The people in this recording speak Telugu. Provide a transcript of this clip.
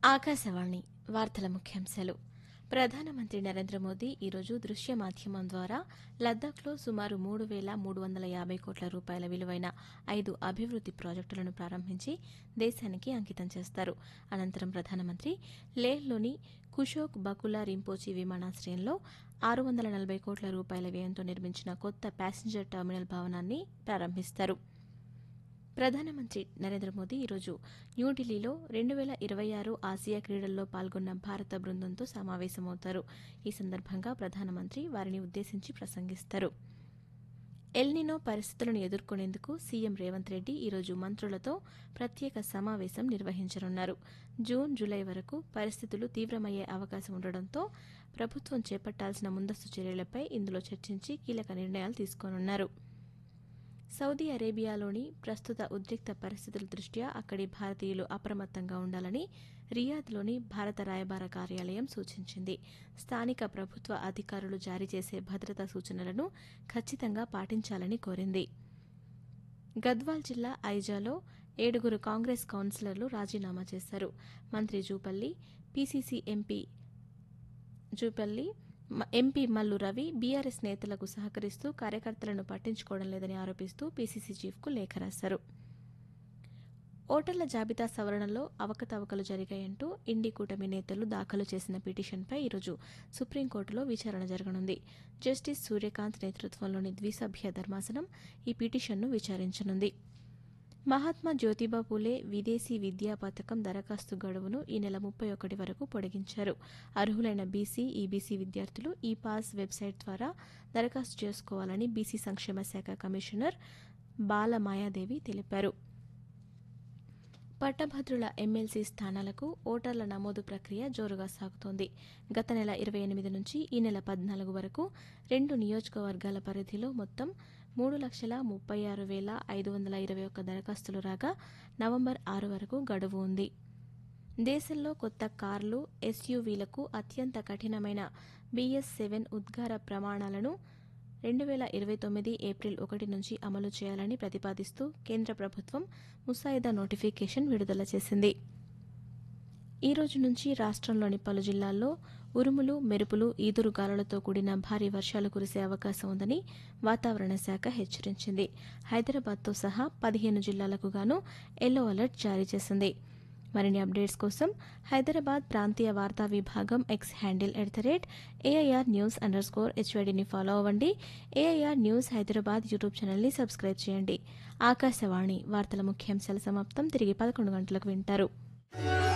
ఆకాశవాణి వార్తల ముఖ్యాంశాలు ప్రధానమంత్రి నరేంద్ర మోదీ ఈరోజు దృశ్య మాధ్యమం ద్వారా లద్దాఖ్లో సుమారు మూడు వేల మూడు వందల యాభై కోట్ల రూపాయల విలువైన ఐదు అభివృద్ది ప్రాజెక్టులను ప్రారంభించి దేశానికి అంకితం చేస్తారు అనంతరం ప్రధానమంత్రి లేహ్లోని కుషోక్ బకులా రింపోచి విమానాశ్రయంలో ఆరు వందల నలభై కోట్ల రూపాయల వ్యయంతో నిర్మించిన కొత్త ప్యాసింజర్ టెర్మినల్ భవనాన్ని ప్రారంభిస్తారు ప్రధానమంత్రి నరేంద్ర మోదీ ఈరోజు న్యూఢిల్లీలో రెండు వేల ఇరవై ఆరు ఆసియా క్రీడల్లో పాల్గొన్న భారత బృందంతో సమావేశమవుతారు ఈ సందర్భంగా ప్రధానమంత్రి వారిని ఉద్దేశించి ప్రసంగిస్తారు ఎల్నినో పరిస్థితులను ఎదుర్కొనేందుకు సీఎం రేవంత్ రెడ్డి ఈరోజు మంత్రులతో ప్రత్యేక సమావేశం నిర్వహించనున్నారు జూన్ జూలై వరకు పరిస్థితులు తీవ్రమయ్యే అవకాశం ఉండడంతో ప్రభుత్వం చేపట్టాల్సిన ముందస్తు చర్యలపై ఇందులో చర్చించి కీలక నిర్ణయాలు తీసుకోనున్నారు సౌదీ అరేబియాలోని ప్రస్తుత ఉద్రిక్త పరిస్థితుల దృష్ట్యా అక్కడి భారతీయులు అప్రమత్తంగా ఉండాలని రియాద్లోని భారత రాయబార కార్యాలయం సూచించింది స్థానిక ప్రభుత్వ అధికారులు జారీ చేసే భద్రతా సూచనలను ఖచ్చితంగా పాటించాలని కోరింది గద్వాల్ జిల్లా ఐజాలో ఏడుగురు కాంగ్రెస్ కౌన్సిలర్లు రాజీనామా చేశారు మంత్రి జూపల్లి పీసీసీ ఎంపీ జూపల్లి మ- ఎంపీ మల్లు రవి బీఆర్ఎస్ నేతలకు సహకరిస్తూ కార్యకర్తలను పట్టించుకోవడం లేదని ఆరోపిస్తూ పీసీసీ చీఫ్కు లేఖ రాశారు ఓటర్ల జాబితా సవరణలో అవకతవకలు జరిగాయంటూ ఇండి కూటమి నేతలు దాఖలు చేసిన పిటిషన్పై ఈరోజు సుప్రీంకోర్టులో విచారణ జరగనుంది జస్టిస్ సూర్యకాంత్ నేతృత్వంలోని ద్విసభ్య ధర్మాసనం ఈ పిటిషన్ను విచారించనుంది మహాత్మా జ్యోతిబా పూలే విదేశీ విద్యా పథకం దరఖాస్తు గడువును ఈ నెల ముప్పై ఒకటి వరకు పొడిగించారు అర్హులైన బీసీ ఈబీసీ విద్యార్థులు ఈ పాస్ వెబ్సైట్ ద్వారా దరఖాస్తు చేసుకోవాలని బీసీ సంక్షేమ శాఖ కమిషనర్ బాల మాయాదేవి తెలిపారు పట్టభద్రుల ఎమ్మెల్సీ స్థానాలకు ఓటర్ల నమోదు ప్రక్రియ జోరుగా సాగుతోంది గత నెల ఇరవై ఎనిమిది నుంచి ఈ నెల పద్నాలుగు వరకు రెండు నియోజకవర్గాల పరిధిలో మొత్తం మూడు లక్షల ముప్పై ఆరు వేల ఐదు వందల ఇరవై ఒక్క దరఖాస్తులు రాగా నవంబర్ ఆరు వరకు గడువు ఉంది దేశంలో కొత్త కార్లు ఎస్యూవీలకు అత్యంత కఠినమైన బీఎస్ సెవెన్ ఉద్గార ప్రమాణాలను రెండు వేల ఇరవై తొమ్మిది ఏప్రిల్ ఒకటి నుంచి అమలు చేయాలని ప్రతిపాదిస్తూ కేంద్ర ప్రభుత్వం ముసాయిదా నోటిఫికేషన్ విడుదల చేసింది ఈ రోజు నుంచి రాష్ట్రంలోని పలు జిల్లాల్లో ఉరుములు మెరుపులు ఈదురు గాలులతో కూడిన భారీ వర్షాలు కురిసే అవకాశం ఉందని వాతావరణ శాఖ హెచ్చరించింది హైదరాబాద్తో సహా పదిహేను జిల్లాలకు గాను ఎల్లో అలర్ట్ జారీ చేసింది మరిన్ని అప్డేట్స్ కోసం హైదరాబాద్ ప్రాంతీయ వార్తా విభాగం X handle at the rate AIR news underscore హెచ్వైడిని ఫాలో అవ్వండి ఏఐఆర్ న్యూస్ హైదరాబాద్ యూట్యూబ్ ఛానల్ని సబ్స్క్రైబ్ చేయండి ఆకాశవాణి వార్తల ముఖ్యాంశాల సమాప్తం తిరిగి పదకొండు గంటలకు వింటారు